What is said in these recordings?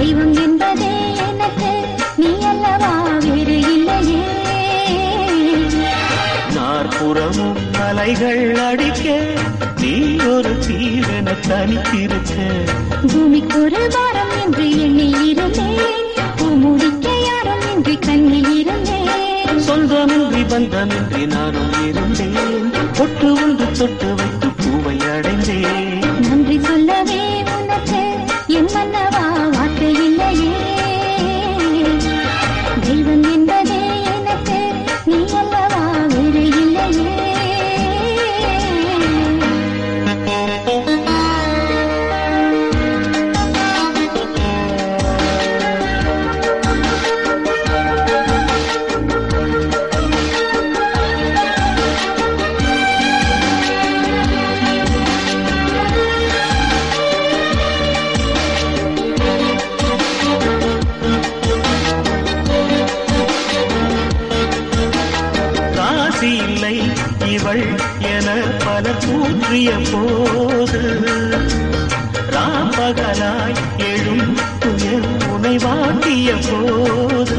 தெய்வம் என்பதே எனக்கு நீ அல்லவா வேறு இல்லையே நாற்புறமும் அலைகள் அடிக்க நீ ஒரு தீவென தனித்திருக்க பூமிக்கு ஒரு வாரம் என்று எண்ணி இருந்தேன் பூமுடிக்க யாரும் இன்றி கண்ணில் இருந்தேன் சொந்தமின்றி பந்தமின்றி நானும் இருந்தேன் பொட்டு ஒன்று தொட்டு வைத்து பூவை அடைந்தேன் நன்றி சொல்லவே உனக்கு என் மன்னவா வார்த்தை இல்லையே தெய்வம் என்பதே எனக்கு நீ அல்லவா வேறு இல்லையே ராசி இல்லை இவள் என பல தூற்றிய போது ராப்பகலாய் எழும் துயர் உனை வாட்டிய போது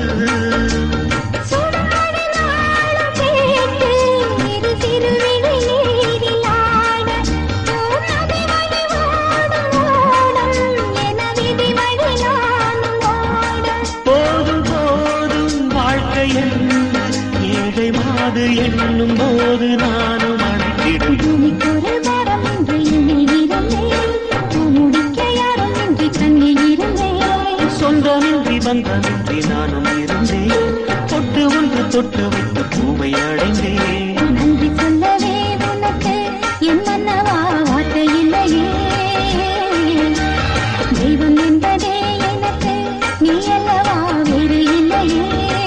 சுடாடு நாளும் கேட்டு இரு திருவிழி நீரில் ஆட ஓர் நதி வழி ஓடும் ஓடும் என விதி வழி நானும் ஓட போதும் போதும் வாழ்க்கை என்ன ஏழை மாது எண்ணும் போது நானும் அழைத்திடும் பூமிக்கொரு வாரம் என்று எண்ணில் இருந்தேன் பூமுடிக்க யாரும் இன்றி கண்ணில் இருந்தேன் சொந்தமின்றி பந்தமின்றி நானும் இருந்தேன் பொட்டு ஒன்று தொட்டு வைத்து பூவை அடைந்தேன் நன்றி சொல்லவே உனக்கு என் மன்னவா வார்த்தை இல்லையே தெய்வம் என்பதே எனக்கு நீ அல்லவா வேறு இல்லையே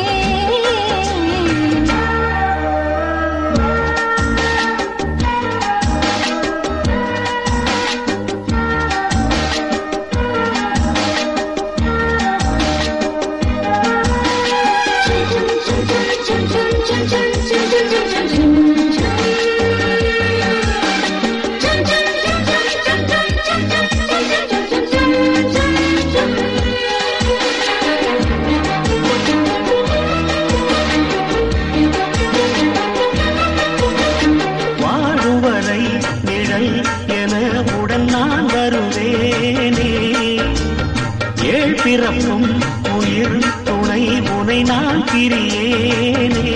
வாழுவரை நிழல் என உடன் நான் வருவேனே ஏழ் பிறப்பும் உயிர் துணை உனை நான் பிரியேனே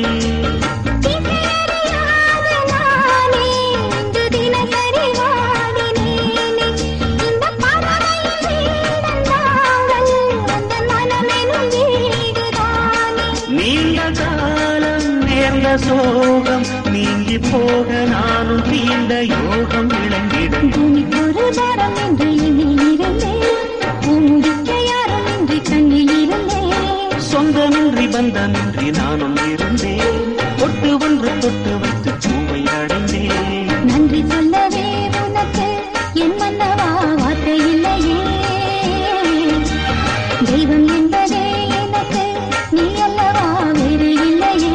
திசையறியாத நானே இங்கு தினசரி வாடினேனே இந்த பறவையின் வீடன் நாங்கள் அந்த மனமெனும் வீடுதானே நீண்ட காலம் நேர்ந்த சோகம் நீங்கி போக நானும் தீண்ட யோகம் விளங்கிடும் பூமிக்கொரு வாரம் என்று எண்ணில் இருந்தேன் பூமுடிக்க யாரும் இன்றி கண்ணில் இருந்தேன் சொந்தமின்றி பந்தமின்றி நானும் இருந்தேன் பொட்டு ஒன்று தொட்டு வைத்து பூவை அடைந்தேன் நன்றி சொல்லவே உனக்கு என் மன்னவா வார்த்தை இல்லையே தெய்வம் என்பதே எனக்கு நீ அல்லவா வேறு இல்லையே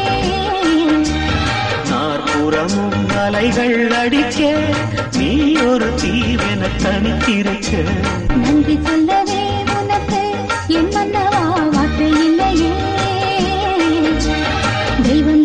நாற்புறமும் அலைகள் அடிக்க நீ ஒரு தீவென தனித்திருக்க நன்றி சொல்லவே உனக்கு என் மன்னவா வார்த்தை இல்லையே தெய்வம்